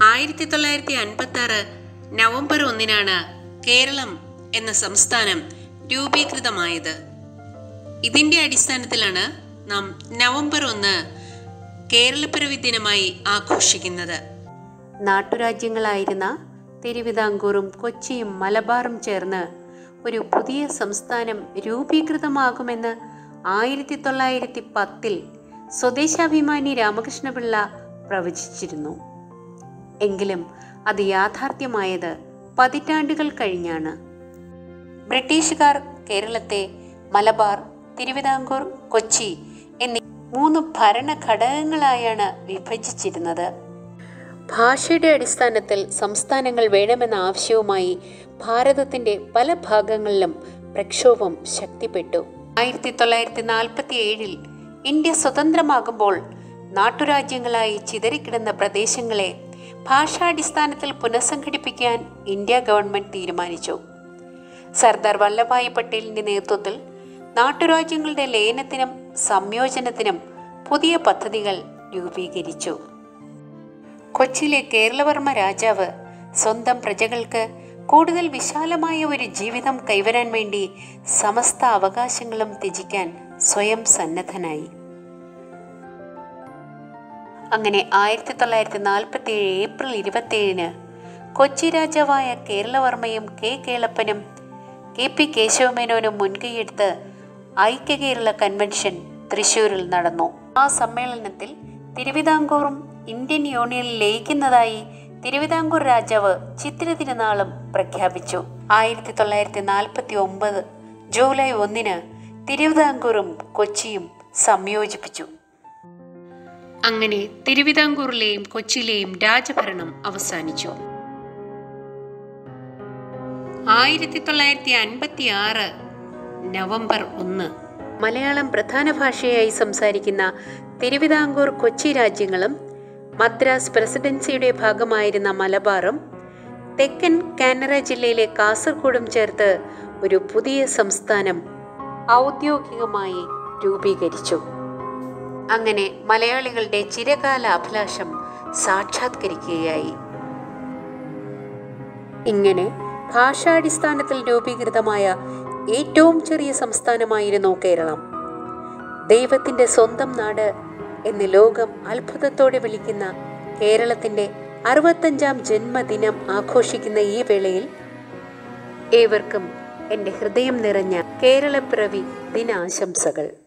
ആയിരത്തി തൊള്ളായിരത്തി അൻപത്തി ആറ് നവംബർ ഒന്നിനാണ് കേരളം എന്ന സംസ്ഥാനം രൂപീകൃതമായത് ഇതിന്റെ അടിസ്ഥാനത്തിലാണ് നാം നവംബർ ഒന്ന് കേരളപ്പിറവി ദിനമായി ആഘോഷിക്കുന്നത് നാട്ടുരാജ്യങ്ങളായിരുന്ന തിരുവിതാംകൂറും കൊച്ചിയും മലബാറും ചേർന്ന് ഒരു പുതിയ സംസ്ഥാനം രൂപീകൃതമാകുമെന്ന് ആയിരത്തി തൊള്ളായിരത്തി പത്തിൽ സ്വദേശാഭിമാനി രാമകൃഷ്ണപിള്ള പ്രവചിച്ചിരുന്നു എങ്കിലും അത് യാഥാർത്ഥ്യമായത് പതിറ്റാണ്ടുകൾ കഴിഞ്ഞാണ് ബ്രിട്ടീഷുകാർ കേരളത്തെ മലബാർ തിരുവിതാംകൂർ കൊച്ചി എന്നീ മൂന്ന് ഭരണഘടകങ്ങളായാണ് വിഭജിച്ചിരുന്നത് ഭാഷയുടെ അടിസ്ഥാനത്തിൽ സംസ്ഥാനങ്ങൾ വേണമെന്ന ആവശ്യവുമായി ഭാരതത്തിന്റെ പല ഭാഗങ്ങളിലും പ്രക്ഷോഭം ശക്തിപ്പെട്ടു ആയിരത്തി തൊള്ളായിരത്തി നാൽപ്പത്തി ഏഴിൽ ഇന്ത്യ സ്വതന്ത്രമാകുമ്പോൾ നാട്ടുരാജ്യങ്ങളായി ചിതറിക്കിടന്ന പ്രദേശങ്ങളെ ഭാഷാടിസ്ഥാനത്തിൽ പുനഃസംഘടിപ്പിക്കാൻ ഇന്ത്യ ഗവൺമെന്റ് തീരുമാനിച്ചു സർദാർ വല്ലഭായ് പട്ടേലിന്റെ നേതൃത്വത്തിൽ നാട്ടുരാജ്യങ്ങളുടെ ലയനത്തിനും സംയോജനത്തിനും പുതിയ പദ്ധതികൾ രൂപീകരിച്ചു കൊച്ചിയിലെ കേരളവർമ്മ രാജാവ് സ്വന്തം പ്രജകൾക്ക് കൂടുതൽ വിശാലമായ ഒരു ജീവിതം കൈവരാൻ വേണ്ടി സമസ്ത അവകാശങ്ങളും ത്യജിക്കാൻ സ്വയം സന്നദ്ധനായി അങ്ങനെ ആയിരത്തി തൊള്ളായിരത്തി നാൽപ്പത്തി ഏഴ് ഏപ്രിൽ ഇരുപത്തിയേഴിന് കൊച്ചി രാജാവായ കേരളവർമ്മയും കെ കേളപ്പനും കെ പി കേശവമേനോനും മുൻകൈയെടുത്ത് ഐക്യ കേരള കൺവെൻഷൻ തൃശൂരിൽ നടന്നു ആ സമ്മേളനത്തിൽ തിരുവിതാംകൂറും ഇന്ത്യൻ യൂണിയനിൽ ലയിക്കുന്നതായി തിരുവിതാംകൂർ രാജാവ് ചിത്തിര തിരുനാളും പ്രഖ്യാപിച്ചു ആയിരത്തി തൊള്ളായിരത്തി നാൽപ്പത്തി ഒമ്പത് ജൂലൈ ഒന്നിന് തിരുവിതാംകൂറും കൊച്ചിയും സംയോജിപ്പിച്ചു അങ്ങനെ തിരുവിതാംകൂറിലെയും കൊച്ചിയിലെയും രാജഭരണം അവസാനിച്ചു ആയിരത്തി തൊള്ളായിരത്തി അൻപത്തി ആറ് നവംബർ ഒന്ന് മലയാളം പ്രധാന ഭാഷയായി സംസാരിക്കുന്ന തിരുവിതാംകൂർ കൊച്ചി രാജ്യങ്ങളും മദ്രാസ് പ്രസിഡൻസിയുടെ ഭാഗമായിരുന്ന മലബാറും തെക്കൻ കാനറ ജില്ലയിലെ കാസർഗോഡും ചേർത്ത് ഒരു പുതിയ സംസ്ഥാനം ഔദ്യോഗികമായി രൂപീകരിച്ചു അങ്ങനെ മലയാളികളുടെ ചിരകാല അഭിലാഷം സാക്ഷാത്കരിക്കുകയായി ഇങ്ങനെ ഭാഷാടിസ്ഥാനത്തിൽ രൂപീകൃതമായ ഏറ്റവും ചെറിയ സംസ്ഥാനമായിരുന്നു കേരളം ദൈവത്തിന്റെ സ്വന്തം നാട് എന്ന് ലോകം അത്ഭുതത്തോടെ വിളിക്കുന്ന കേരളത്തിന്റെ അറുപത്തഞ്ചാം ജന്മദിനം ആഘോഷിക്കുന്ന ഈ വേളയിൽ ഏവർക്കും എൻ്റെ ഹൃദയം നിറഞ്ഞ കേരളപ്പിറവി ദിനാശംസകൾ